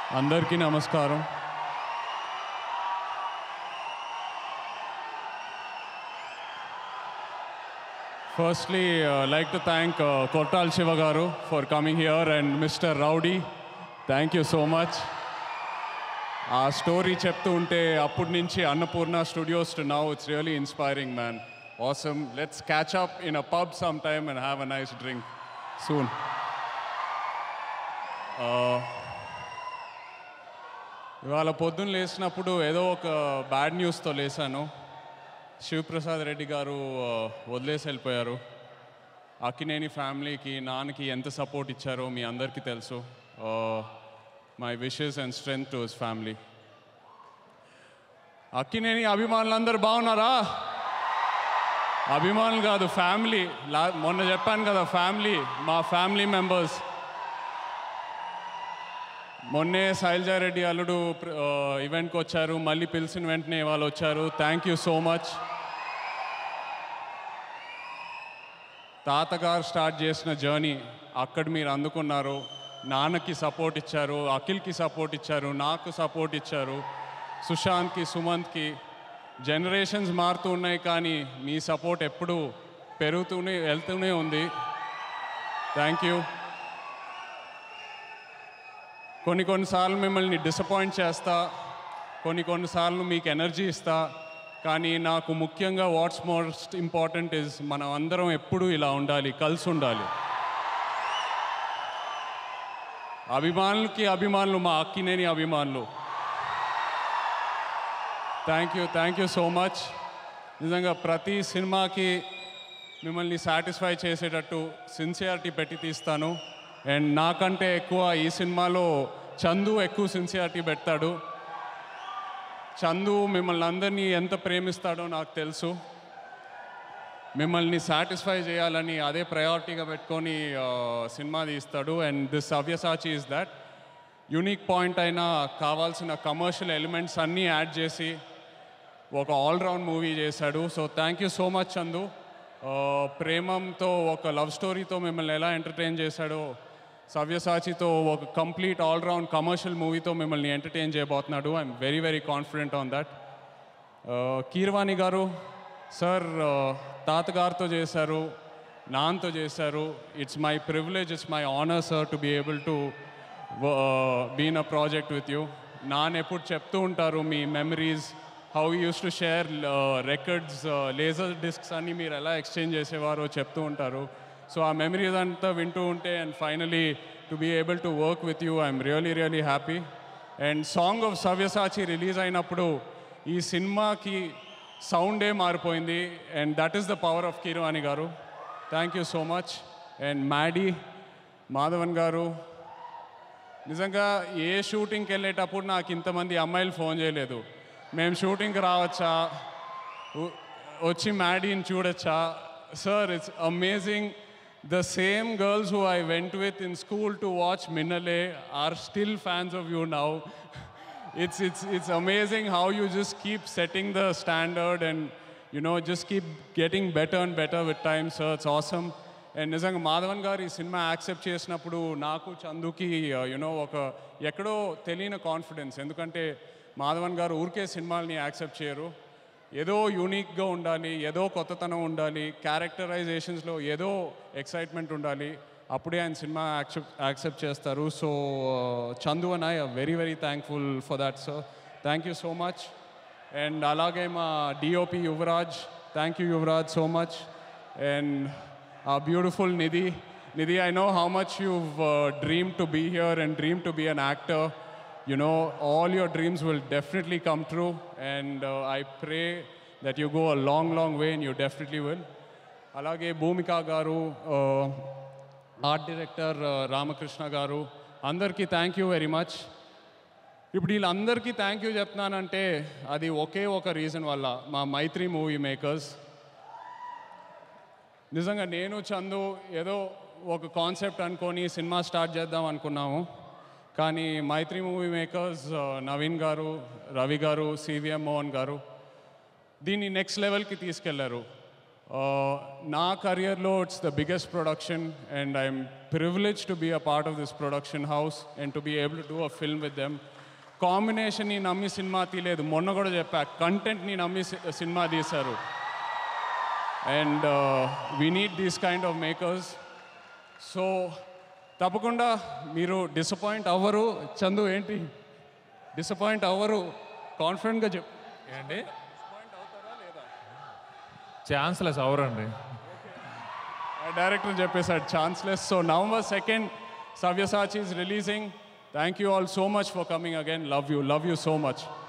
అందరికీ నమస్కారం firstly like to thank Koratala Siva garu for coming here and mister rowdy thank you so much ఆ story చెప్తూ ఉంటే అప్పటి నుంచి Annapurna studios to now it's really inspiring man awesome let's catch up in a pub some time and have a nice drink soon ఇవాళ పొద్దున్న లేచినప్పుడు ఏదో ఒక బ్యాడ్ న్యూస్తో లేచాను శివప్రసాద్ రెడ్డి గారు ఆ, వదిలేసి వెళ్ళిపోయారు అక్కినేని ఫ్యామిలీకి నాన్నకి ఎంత సపోర్ట్ ఇచ్చారో మీ అందరికీ తెలుసు my wishes and strength to his family Akkineni అభిమానులందరూ బాగున్నారా అభిమానులు కాదు ఫ్యామిలీ లా మొన్న చెప్పాను కదా ఫ్యామిలీ మా ఫ్యామిలీ మెంబర్స్ మొన్నే శైలజారెడ్డి అల్లుడు ప్ర- ఆ, ఈవెంట్కి వచ్చారు మళ్ళీ పిలిచిన వెంటనే వాళ్ళు వచ్చారు థ్యాంక్ యూ సో మచ్ తాతగారు స్టార్ట్ చేసిన జర్నీ అక్కడ మీరు అందుకున్నారు నాన్నకి సపోర్ట్ ఇచ్చారు అఖిల్కి సపోర్ట్ ఇచ్చారు నాకు సపోర్ట్ ఇచ్చారు సుశాంత్కి సుమంత్కి జనరేషన్స్ మారుతూ ఉన్నాయి కానీ మీ సపోర్ట్ ఎప్పుడూ పెరుగుతూనే వెళ్తూనే ఉంది థ్యాంక్ యూ కొన్ని కొన్నిసార్లు మిమ్మల్ని డిసప్పాయింట్ చేస్తా కొన్ని కొన్నిసార్లు మీకు ఎనర్జీ ఇస్తా కానీ నాకు ముఖ్యంగా వాట్స్ మోస్ట్ ఇంపార్టెంట్ ఇస్ మనం అందరం ఎప్పుడూ ఇలా ఉండాలి కలిసి ఉండాలి అభిమానులకి అభిమానులు మా అక్కినేని అభిమానులు thank you thank you so much నిజంగా ప్రతి సినిమాకి మిమ్మల్ని సాటిస్ఫై చేసేటట్టు సిన్సియారిటీ పెట్టి తీస్తాను అండ్ నాకంటే ఎక్కువ ఈ సినిమాలో చందు ఎక్కువ సిన్సియారిటీ పెడతాడు చందు మిమ్మల్ని అందరినీ ఎంత ప్రేమిస్తాడో నాకు తెలుసు మిమ్మల్ని సాటిస్ఫై చేయాలని అదే ప్రయారిటీగా పెట్టుకొని ఆ, సినిమా తీస్తాడు and this Savyasachi is that unique point అయినా కావాల్సిన కమర్షియల్ ఎలిమెంట్స్ అన్నీ యాడ్ చేసి ఒక ఆల్రౌండ్ మూవీ చేశాడు so thank you so much Chandu ఆ, ప్రేమంతో ఒక లవ్ స్టోరీతో మిమ్మల్ని ఎలా ఎంటర్టైన్ చేశాడో సవ్యసాచితో ఒక కంప్లీట్ ఆల్రౌండ్ కమర్షియల్ మూవీతో మిమ్మల్ని ఎంటర్టైన్ చేయబోతున్నాడు I'm very very confident on that Keeravani garu sir తాతగారితో చేశారు నాన్నతో చేశారు it's my privilege it's my honour sir to be able to been a project with you నాన్న ఎప్పుడు చెప్తూ ఉంటారు మీ memories how use to share records laser discs అన్ని మీరు ఎలా ఎక్స్చేంజ్ చేసేవారో చెప్తూ ఉంటారు సో ఆ మెమరీస్ అంతా వింటూ ఉంటే and finally to be able to work with you I'm really really happy and song of Savyasachi release అయినప్పుడు ఈ సినిమాకి సౌండే మారిపోయింది and that is the power of Keeravani garu thank you so much and Maddy Madhavan garu నిజంగా ఏ షూటింగ్కి వెళ్ళేటప్పుడు నాకు ఇంతమంది అమ్మాయిలు ఫోన్ చేయలేదు మేము షూటింగ్కి రావచ్చా ఉ- వచ్చి మ్యాడీని చూడొచ్చా sir it's amazing the same girls who I went with in school to watch Minnale are still fans of you now it's it's it's amazing how you just keep setting the standard and you know just keep getting better and better with time so it's awesome and నిజంగా మాధవన్ గారు ఈ cinema accept చేసినప్పుడు నాకు చందుకి you know ఒక ఎక్కడో తెలియని confidence ఎందుకంటే మాధవన్ గారు ఊరికే సినిమాల్ని యాక్సెప్ట్ చేయరు ఏదో యూనిక్గా ఉండాలి ఏదో కొత్తతనం ఉండాలి క్యారెక్టరైజేషన్స్లో ఏదో ఎక్సైట్మెంట్ ఉండాలి అప్పుడే ఆయన సినిమా యాక్సెప్ట్ యాక్సెప్ట్ చేస్తారు so Chandu and I very very thankful for that sir thank you so much and అలాగే మా DOP Yuvaraj thank you Yuvaraj so much and uh beautiful Nidhi Nidhi I know how much you dream to be here and dream to be an actor you know all your dreams will definitely come true and uh, i pray that you go a long long way and you definitely will అలాగే భూమిక గారు art director Ramakrishna గారు అందరికీ thank you very much ఇప్పుడు వీళ్ళందరికీ thank you చెప్తున్నానంటే అది ఒకే ఒక reason వల్ల మా మైత్రి మూవీ మేకర్స్ నిజంగా నేను చందు ఏదో ఒక కాన్సెప్ట్ అనుకొని సినిమా స్టార్ట్ చేద్దాం అనుకున్నాము కానీ మైత్రి మూవీ మేకర్స్ నవీన్ గారు రవి గారు సివిఎం మోహన్ గారు దీన్ని నెక్స్ట్ లెవెల్కి తీసుకెళ్లారు నా కెరియర్లో it's the biggest production and I'm privilege to be a part of this production house and to be able to do a film with them కాంబినేషన్ని నమ్మి సినిమా తీయలేదు మొన్న కూడా చెప్పా కంటెంట్ని నమ్మి సి- సినిమా తీశారు and we need these kind of makers so తప్పకుండా మీరు డిసప్పాయింట్ అవ్వరు చందు ఏంటి డిసప్పాయింట్ అవ్వరు కాన్ఫిడెంట్గా చెప్ ఏంటి ఛాన్స్లెస్ అవరండి డైరెక్టర్ చెప్పేశాడు chanceless so November second Savyasachi is releasing thank you all so much for coming again love you love you so much